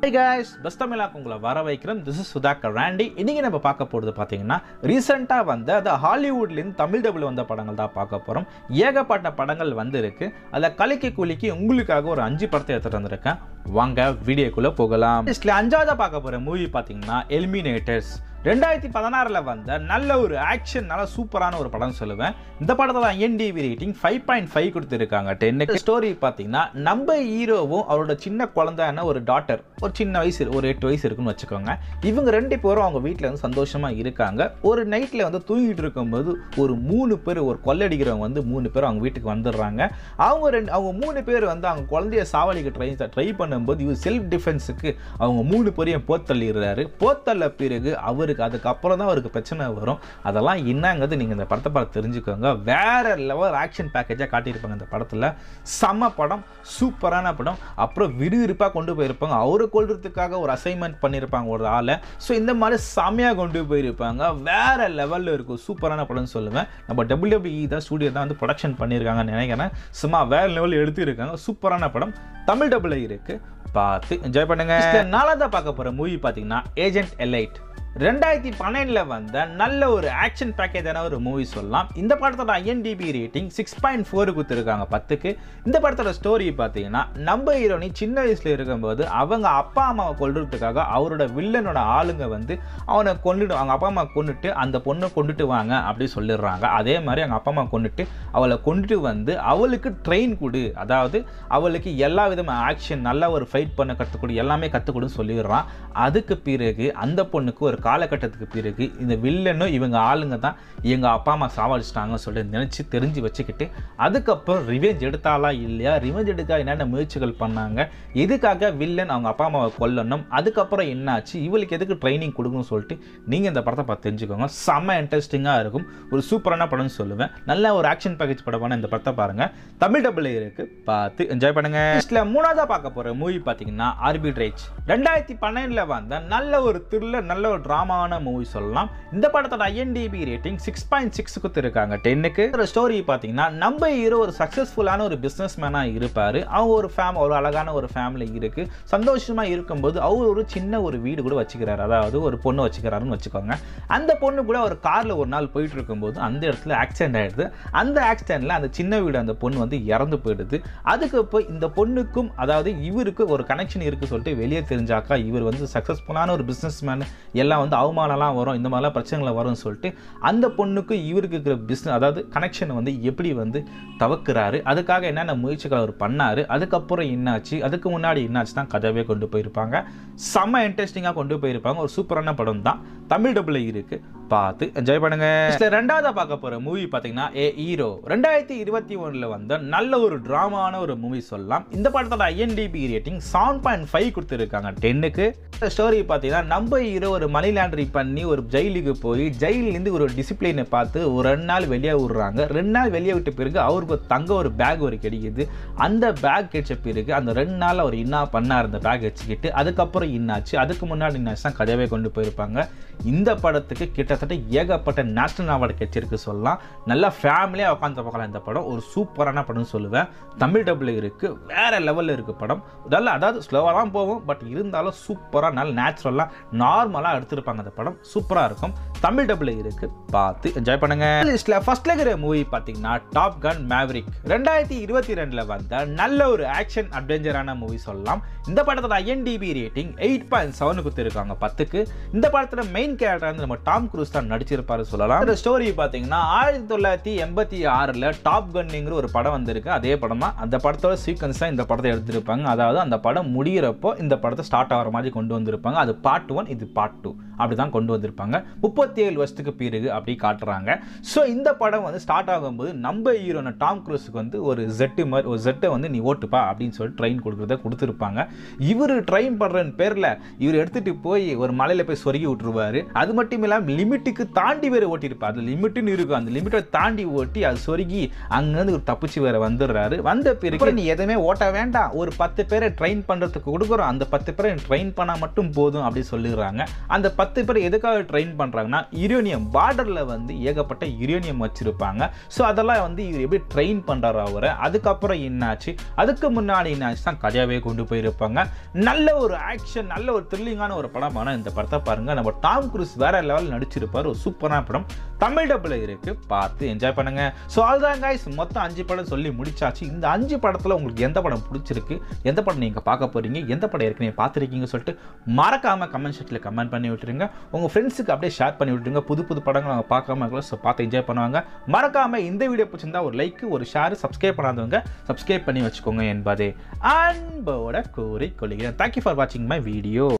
high guys best தமிழாக்கு உங்களை வர வைக்கிறேன் திஸ் இஸ் சுதாகர் ராண்டி இன்னைக்கு நம்ம பார்க்க போகிறது பார்த்தீங்கன்னா ரீசெண்டாக வந்த அது ஹாலிவுட்லேருந்து தமிழ் டபுள் வந்த படங்கள் தான் பார்க்க போகிறோம் ஏகப்பட்ட படங்கள் வந்திருக்கு அதில் கலிக்கு குலுக்கி உங்களுக்காக ஒரு அஞ்சு படத்தை எடுத்துகிட்டு வந்திருக்கேன் வாங்க வீடியோக்குள்ளே போகலாம் இதில் அஞ்சாவதாக பார்க்க போகிற மூவி பார்த்தீங்கன்னா எலிமினேட்டர்ஸ் ரெண்டாயிரத்தி பதினாறில் வந்த நல்ல ஒரு ஆக்ஷன் நல்ல சூப்பரான ஒரு படம் சொல்லுவேன் இந்த படத்தில் NTV rating five point five கொடுத்துருக்காங்க டென்னுக்கு ஸ்டோரி பார்த்தீங்கன்னா நம்ம ஹீரோவும் அவரோட சின்ன குழந்தையான ஒரு டாட்டர் ஒரு சின்ன வயசு ஒரு எட்டு வயசு இருக்குன்னு வச்சுக்கோங்க இவங்க ரெண்டு பேரும் அவங்க வீட்டில் வந்து சந்தோஷமாக இருக்காங்க ஒரு நைட்டில் வந்து தூங்கிட்டு இருக்கும்போது ஒரு மூணு பேர் ஒரு கொள்ளடிக்கிறவங்க வந்து மூணு பேர் அவங்க வீட்டுக்கு வந்துடுறாங்க அவங்க ரெண்டு அவங்க மூணு பேர் வந்து அவங்க குழந்தைய சாவடிக்க ட்ரை ட்ரை பண்ணும்போது இவர் செல்ஃப் டிஃபென்ஸுக்கு அவங்க மூணு பேரையும் போத்தள்ளிடுறாரு போத்தள்ள பிறகு அவருக்கு அதுக்கப்புறம் தான் அவருக்கு பிரச்சனை வரும் அதெல்லாம் என்னங்கிறது நீங்கள் இந்த படத்தை பார்த்து தெரிஞ்சுக்கோங்க வேற லெவல் ஆக்ஷன் பேக்கேஜாக காட்டியிருப்பாங்க இந்த படத்தில் செம்ம படம் சூப்பரான படம் அப்புறம் விறுவிறுப்பாக கொண்டு போயிருப்பாங்க அவரை கொள்றதுக்காக ஒரு அசைன்மெண்ட் பண்ணியிருப்பாங்க ஒரு ஆளை ஸோ இந்த மாதிரி செம்மையாக கொண்டு போயிருப்பாங்க வேற லெவலில் இருக்கும் சூப்பரான படம்னு சொல்லுவேன் நம்ம டபிள்யூபிஇ தான் ஸ்டூடியோ தான் வந்து ப்ரொடக்ஷன் பண்ணியிருக்காங்கன்னு நினைக்கிறேன் சும்மா வேற லெவலில் எடுத்துருக்காங்க சூப்பரான படம் தமிழ் டபுள் இருக்கு பார்த்து என்ஜாய் பண்ணுங்க நாலாவதாக பார்க்க போகிற மூவி பார்த்தீங்கன்னா ஏஜென்ட் எலைட் ரெண்டாயிரத்தி பன்னெண்டில் வந்த நல்ல ஒரு ஆக்ஷன் பேக்கேஜான ஒரு மூவி சொல்லலாம் இந்த படத்தோட IMDB rating six point four கொடுத்துருக்காங்க பத்துக்கு இந்த படத்தோட ஸ்டோரி பார்த்தீங்கன்னா நம்ம ஹீரோனி சின்ன வயசில் இருக்கும்போது அவங்க அப்பா அம்மாவை கொல்றதுக்காக அவரோட வில்லனோட ஆளுங்க வந்து அவனை கொண்டுட்டு அவங்க அப்பா அம்மா கொண்டுட்டு அந்த பொண்ணை கொண்டுட்டு வாங்க அப்படி சொல்லிடுறாங்க அதே மாதிரி அவங்க அப்பா அம்மா கொண்டுட்டு அவளை கொண்டுட்டு வந்து அவளுக்கு ட்ரெயின் கொடு அதாவது அவளுக்கு எல்லா விதமான ஆக்ஷன் நல்லா ஒரு ஃபைட் பண்ண கற்றுக் கொடு எல்லாமே கற்றுக் கொடுன்னு சொல்லிடுறான் அதுக்கு பிறகு அந்த பொண்ணுக்கு ஒரு காலகட்டத்துக்கு பிறகு இந்த வில்லனும் இவங்க ஆளுங்க தான் எங்கள் அப்பா அம்மா சாவடிச்சிட்டாங்கன்னு சொல்லிட்டு நினச்சி தெரிஞ்சு வச்சுக்கிட்டு அதுக்கப்புறம் ரிவெஞ்ச் எடுத்தாலா இல்லையா ரிவெஞ்ச் எடுக்க என்னென்ன முயற்சிகள் பண்ணாங்க எதுக்காக வில்லன் அவங்க அப்பா அம்மாவை கொல்லணும் அதுக்கப்புறம் என்னாச்சு இவளுக்கு எதுக்கு ட்ரைனிங் கொடுக்கணும்னு சொல்லிட்டு நீங்கள் இந்த படத்தை பார்த்து தெரிஞ்சுக்கோங்க செம்ம இன்ட்ரெஸ்டிங்காக இருக்கும் ஒரு சூப்பரான படம்னு சொல்லுவேன் நல்ல ஒரு ஆக்ஷன் பேக்கேஜ் படமான இந்த படத்தை பாருங்கள் தமிழ் டபுள் இருக்குது பார்த்து என்ஜாய் பண்ணுங்க இதில் மூணாவதாக பார்க்க போகிற மூவி பார்த்தீங்கன்னா ஆர்பிட்ரேஜ் ரெண்டாயிரத்தி பன்னெண்டில் வந்த நல்ல ஒரு த்ரில்லர் நல்ல ஒரு ட்ராமாவான மூவி சொல்லலாம் இந்த படத்தோட IMDB rating six point six கொடுத்துருக்காங்க டென்னுக்கு ஒரு ஸ்டோரி பார்த்தீங்கன்னா நம்ம ஹீரோ ஒரு சக்ஸஸ்ஃபுல்லான ஒரு பிஸ்னஸ் மேனாக இருப்பார் அவங்க ஒரு ஃபேம் ஒரு அழகான ஒரு ஃபேமிலி இருக்கு சந்தோஷமாக இருக்கும்போது அவர் ஒரு சின்ன ஒரு வீடு கூட வச்சுக்கிறாரு அதாவது ஒரு பொண்ணு வச்சுக்கிறாருன்னு வச்சுக்கோங்க அந்த பொண்ணு கூட ஒரு காரில் ஒரு நாள் போயிட்டு இருக்கும்போது அந்த இடத்துல ஆக்சிடென்ட் ஆயிடுது அந்த ஆக்சிடென்ட்ல அந்த சின்ன வீடு அந்த பொண்ணு வந்து இறந்து போயிடுது அதுக்கு போய் இந்த பொண்ணுக்கும் அதாவது இவருக்கு ஒரு கனெக்ஷன் இருக்கு சொல்லிட்டு வெளியே தெரிஞ்சாக்கா இவர் வந்து சக்ஸஸ்ஃபுல்லான ஒரு பிஸ்னஸ் மேன் எல்லாம் வந்து அவமானம்லாம் வரும் இந்த மாதிரிலாம் பிரச்சனைகள் வரும்னு சொல்லிட்டு அந்த பொண்ணுக்கு இவருக்கு இருக்கிற பிஸ்னஸ் அதாவது கனெக்ஷனை வந்து எப்படி வந்து தவிர்க்கிறாரு அதுக்காக என்னென்ன முயற்சிகள் அவர் பண்ணாரு அதுக்கப்புறம் என்னாச்சு அதுக்கு முன்னாடி என்னாச்சு தான் கதையவே கொண்டு போயிருப்பாங்க செம்ம இன்ட்ரெஸ்டிங்காக கொண்டு போயிருப்பாங்க ஒரு சூப்பரான படம் தான் தமிழ் டபுள் இருக்கு பார்த்து என்ஜாய் பண்ணுங்க இதுல ரெண்டாவதா பார்க்க போற மூவி பார்த்தீங்கன்னா ஏ ஹீரோ ரெண்டாயிரத்தி இருபத்தி ஒன்றில் வந்த நல்ல ஒரு ட்ராமாவான ஒரு மூவி சொல்லலாம் இந்த படத்தோட IMDB rating seven point five கொடுத்துருக்காங்க டென்னுக்கு ஸ்டோரி பார்த்தீங்கன்னா நம்ம ஹீரோ ஒரு மணி லாண்டரி பண்ணி ஒரு ஜெயிலுக்கு போய் ஜெயிலேருந்து ஒரு டிசிப்ளினை பார்த்து ஒரு ரெண்டு நாள் வெளியே விடுறாங்க ரெண்டு நாள் வெளியே விட்ட பிறகு அவருக்கு தங்க ஒரு பேக் ஒரு கிடைக்குது அந்த பேக் கிடைச்ச பிறகு அந்த ரெண்டு நாள் அவர் என்ன பண்ணார் அந்த பேக் வச்சுக்கிட்டு அதுக்கப்புறம் என்னாச்சு அதுக்கு முன்னாடி என்னாச்சு தான் கதையவே கொண்டு போயிருப்பாங்க இந்த படத்துக்கு கிட்டத்தட்ட ஏகப்பட்ட நேஷனல் அவார்டு கிடைச்சிருக்கு சொல்லலாம் நல்லா ஃபேமிலியாக உட்காந்து பார்க்கலாம் இந்த படம் ஒரு சூப்பரான படம்னு சொல்லுவேன் தமிழ் டபுள் இருக்குது வேற லெவலில் இருக்குது படம் நல்லா அதாவது ஸ்லோவாக தான் போகும் பட் இருந்தாலும் சூப்பராக நல்ல நேச்சுரலாக நார்மலாக எடுத்திருப்பாங்க அந்த படம் சூப்பராக இருக்கும் தமிழ் டபுள் இருக்குது பார்த்து என்ஜாய் பண்ணுங்க லிஸ்ட்டில் ஃபர்ஸ்ட்ல இருக்கிற மூவி பார்த்தீங்கன்னா டாப் கன் மேவரிக் ரெண்டாயிரத்தி இருபத்தி ரெண்டில் வந்த நல்ல ஒரு ஆக்ஷன் அட்வென்ச்சரான மூவி சொல்லலாம் இந்த படத்தோட IMDB rating eight point seven கொடுத்துருக்காங்க பத்துக்கு இந்த படத்தில் மெயின் கேரக்டர் வந்து நம்ம டாம் குரூஸ் தான் நடிச்சிருப்பாரு சொல்லலாம் இந்த ஸ்டோரி பார்த்தீங்கன்னா ஆயிரத்தி தொள்ளாயிரத்தி எண்பத்தி ஆறில் டாப் கன்னிங்கிற ஒரு படம் வந்திருக்கு அதே படம் தான் அந்த படத்தோட சீக்வன்ஸ் தான் இந்த படத்தை எடுத்திருப்பாங்க அதாவது அந்த படம் முடிகிறப்போ இந்த படத்தை ஸ்டார்ட் ஆகிற மாதிரி கொண்டு வந்திருப்பாங்க அது பார்ட் ஒன் இது பார்ட் டூ அப்படி தான் கொண்டு வந்திருப்பாங்க முப்பத்தி ஏழு வருஷத்துக்கு பிறகு அப்படி காட்டுறாங்க ஸோ இந்த படம் வந்து ஸ்டார்ட் ஆகும்போது நம்ம ஹீரோன டாம் குரூஸுக்கு வந்து ஒரு ஜெட்டு மாதிரி ஒரு ஜெட்டை வந்து நீ ஓட்டுப்பா அப்படின்னு சொல்லிட்டு ட்ரெயின் கொடுக்குறத கொடுத்துருப்பாங்க இவர் ட்ரெயின் பண்ணுறன்னு பேரில் இவர் எடுத்துகிட்டு போய் ஒரு மலையில் போய் சொருகி விட்டுருவாரு அது மட்டும் இல்லாமல் லிமிட் லிமிட்டுக்கு தாண்டி வேற ஓட்டியிருப்பார் அது லிமிட்டுன்னு இருக்கும் அந்த லிமிட்டை தாண்டி ஓட்டி அது சொருகி அங்கேருந்து ஒரு தப்பிச்சு வேற வந்துடுறாரு வந்த பிறகு நீ எதுவுமே ஓட்ட வேண்டாம் ஒரு பத்து பேரை ட்ரெயின் பண்ணுறதுக்கு கொடுக்குறோம் அந்த பத்து பேரை ட்ரெயின் பண்ணால் மட்டும் போதும் அப்படி சொல்லிடுறாங்க அந்த பத்து பேர் எதுக்காக ட்ரெயின் பண்ணுறாங்கன்னா யுரேனியம் பார்டரில் வந்து ஏகப்பட்ட யுரேனியம் வச்சுருப்பாங்க ஸோ அதெல்லாம் வந்து இவர் எப்படி ட்ரெயின் பண்ணுறாரு அவரை அதுக்கப்புறம் என்னாச்சு அதுக்கு முன்னாடி என்னாச்சு தான் கதையாகவே கொண்டு போயிருப்பாங்க நல்ல ஒரு ஆக்ஷன் நல்ல ஒரு த்ரில்லிங்கான ஒரு படமான இந்த படத்தை பாருங்க நம்ம டாம் குரூஸ் வேற லெவல் நடிச்சிருப்பார் ஒரு சூப்பரான படம் தமிழ் டபுள் இருக்கு பார்த்து என்ஜாய் பண்ணுங்க ஸோ அதுதான் guys மொத்தம் அஞ்சு படம் சொல்லி முடிச்சாச்சு இந்த அஞ்சு படத்தில் உங்களுக்கு எந்த படம் பிடிச்சிருக்கு எந்த படம் நீங்கள் பார்க்க போறீங்க எந்த படம் ஏற்கனவே பார்த்துருக்கீங்க சொல்லிட்டு மறக்காம கமெண்ட் செக்ஷனில் கமெண்ட் பண்ணி விட்டுருங்க உங்கள் ஃப்ரெண்ட்ஸுக்கு அப்படியே ஷேர் பண்ணி விட்டுருங்க புது புது படங்கள் அவங்க பார்க்காம இருக்கலாம் ஸோ பார்த்து என்ஜாய் பண்ணுவாங்க மறக்காம இந்த வீடியோ பிடிச்சிருந்தா ஒரு லைக் ஒரு ஷேர் சப்ஸ்கிரைப் பண்ணாதவங்க சப்ஸ்கிரைப் பண்ணி வச்சுக்கோங்க என்பதே அன்போட கூறி கொள்கிறேன் தேங்க்யூ ஃபார் வாட்சிங் மை வீடியோ